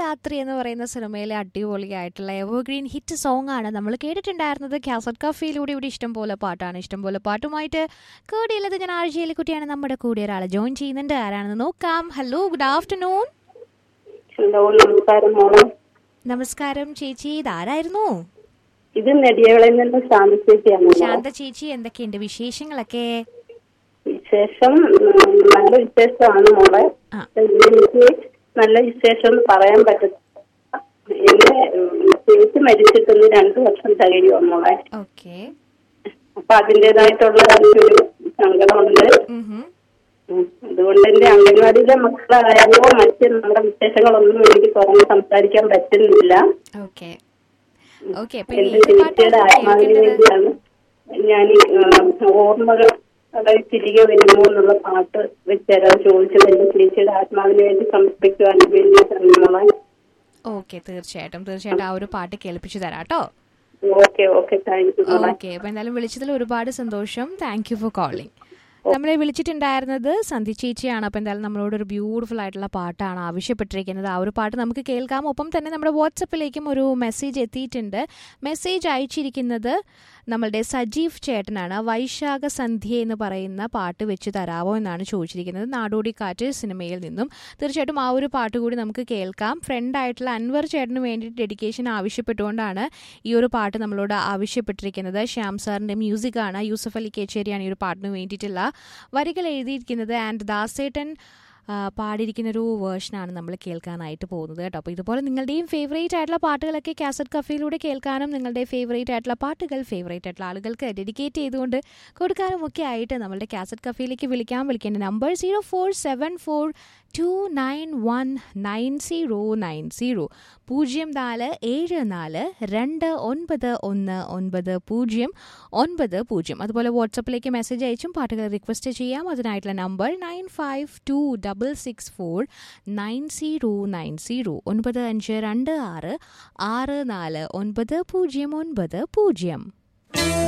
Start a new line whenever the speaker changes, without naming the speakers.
രാത്രി എന്ന് പറയുന്ന സിനിമയിലെ അടിപൊളിയായിട്ടുള്ള എവർഗ്രീൻ ഹിറ്റ് സോങ് ആണ് നമ്മൾ കേട്ടിട്ടുണ്ടായിരുന്നത് കാസറ്റ് കഫയിലൂടെ ഇവിടെ ഇഷ്ടം പോലെ പാട്ടാണ് ഇഷ്ടം പോലെ പാട്ടുമായിട്ട് കൂടിയുള്ളത് ഞാൻ ആഴ്ചയിലെ കുട്ടിയാണ് നമ്മുടെ കൂടെ ഒരാളെ ജോയിൻ ചെയ്യുന്നുണ്ട് ആരാണെന്ന് നോക്കാം ഹലോ ഗുഡ് ആഫ്റ്റർനൂൺ
ഹലോ നമസ്കാരം മോളെ
നമസ്കാരം ചേച്ചി ഇതാരായിരുന്നു
ഇത് നെടിയകളിൽ നിന്ന് ശാന്തിച്ചേച്ചിയാണ് മോളെ.
ശാന്ത ചേച്ചി എന്തൊക്കെയുണ്ട് വിശേഷങ്ങളൊക്കെ
വിശേഷം ഉം, നല്ല വിശേഷമാണ് മോളെ
ആ.
എനിക്ക് നല്ല വിശേഷം എന്ന് പറയാൻ പറ്റത്തില്ല എന്റെ ഉം, ചേച്ചി മരിച്ചിട്ടൊന്ന് രണ്ടു വർഷം തികയുമോ മോളെ
ഓക്കെ
അപ്പൊ അതിൻ്റെതായിട്ടുള്ള ഒരു സങ്കടമുണ്ട് ഉം, അതുകൊണ്ട് എന്റെ അംഗൻവാടിയിലെ മക്കളായാലോ മറ്റ് നമ്മുടെ വിശേഷങ്ങളൊന്നും എനിക്ക് തുറന്ന് സംസാരിക്കാൻ പറ്റുന്നില്ല
ഓക്കെ ഓക്കെ അപ്പൊ
എന്റെ
ഏത്
ചേച്ചിയുടെ
പാട്ടാണ്
ആത്മാവിന്
കേൾക്കേണ്ടത്
വേണ്ടിയാണ് ഞാൻ ഈ, ആ, ഓർമ്മകൾ അതായത് തിരികെ വരുമോ എന്നുള്ള പാട്ട് വെച്ചേരാൻ ചോദിച്ചത് എന്റെ ചേച്ചിയുടെ ആത്മാവിന് വേണ്ടി സമർപ്പിക്കുവാൻ വേണ്ടിയിട്ടാണ് മോളെ
ഓക്കെ തീർച്ചയായിട്ടും തീർച്ചയായിട്ടും ആ ഒരു പാട്ട് കേൾപ്പിച്ചു തരാം കേട്ടോ
ഓക്കെ ഓക്കെ താങ്ക് യു മോളെ
ഓക്കെ അപ്പൊ എന്തായാലും വിളിച്ചതിൽ ഒരുപാട് സന്തോഷം താങ്ക് യു ഫോർ കോളിംഗ് നമ്മളെ വിളിച്ചിട്ടുണ്ടായിരുന്നത് സന്ധി ചേച്ചിയാണ് അപ്പോൾ എന്തായാലും നമ്മളോട് ഒരു ബ്യൂട്ടിഫുൾ ആയിട്ടുള്ള പാട്ടാണ് ആവശ്യപ്പെട്ടിരിക്കുന്നത് ആ ഒരു പാട്ട് നമുക്ക് കേൾക്കാം ഒപ്പം തന്നെ നമ്മുടെ വാട്സപ്പിലേക്കും ഒരു മെസ്സേജ് എത്തിയിട്ടുണ്ട് മെസ്സേജ് അയച്ചിരിക്കുന്നത് നമ്മളുടെ സജീവ് ചേട്ടനാണ് വൈശാഖ സന്ധ്യ എന്ന് പറയുന്ന പാട്ട് വെച്ച് തരാമോ എന്നാണ് ചോദിച്ചിരിക്കുന്നത് നാടോടിക്കാറ്റ് സിനിമയിൽ നിന്നും തീർച്ചയായിട്ടും ആ ഒരു പാട്ട് കൂടി നമുക്ക് കേൾക്കാം ഫ്രണ്ടായിട്ടുള്ള അൻവർ ചേട്ടന് വേണ്ടി ഡെഡിക്കേഷൻ ആവശ്യപ്പെട്ടുകൊണ്ടാണ് ഈ ഒരു പാട്ട് നമ്മളോട് ആവശ്യപ്പെട്ടിരിക്കുന്നത് ശ്യാം സാറിൻ്റെ മ്യൂസിക്കാണ് യൂസഫ് അലി കേച്ചേരിയാണ് ഈ ഒരു പാട്ടിന് വേണ്ടിയിട്ടുള്ള വരികൾ എഴുതിയിരിക്കുന്നത് ആൻഡ് ദാസേട്ടൻ ആ, പാടിയിരിക്കുന്ന ഒരു വേർഷനാണ് നമ്മൾ കേൾക്കാനായിട്ട് പോകുന്നത് കേട്ടോ അപ്പോൾ ഇതുപോലെ നിങ്ങളുടെയും ഫേവറേറ്റ് ആയിട്ടുള്ള പാട്ടുകളൊക്കെ കാസറ്റ് കഫയിലൂടെ കേൾക്കാനും നിങ്ങളുടെ ഫേവറേറ്റ് ആയിട്ടുള്ള പാട്ടുകൾ ഫേവറേറ്റ് ആയിട്ടുള്ള ആളുകൾക്ക് ഡെഡിക്കേറ്റ് ചെയ്തുകൊണ്ട് കൊടുക്കാനും ഒക്കെ ആയിട്ട് നമ്മളുടെ കാസറ്റ് കഫയിലേക്ക് വിളിക്കാൻ വിളിക്കേണ്ട number zero four seven four two nine one nine zero nine zero പൂജ്യം നാല് ഏഴ് നാല് രണ്ട് ഒൻപത് ഒന്ന് ഒൻപത് പൂജ്യം ഒൻപത് പൂജ്യം അതുപോലെ വാട്സപ്പിലേക്ക് മെസ്സേജ് അയച്ചും പാട്ടുകൾ റിക്വസ്റ്റ് ചെയ്യാം അതിനായിട്ടുള്ള number nine five two double six four nine zero nine zero ഒൻപത് അഞ്ച് രണ്ട് ആറ് ആറ് നാല് ഒൻപത് പൂജ്യം ഒൻപത് പൂജ്യം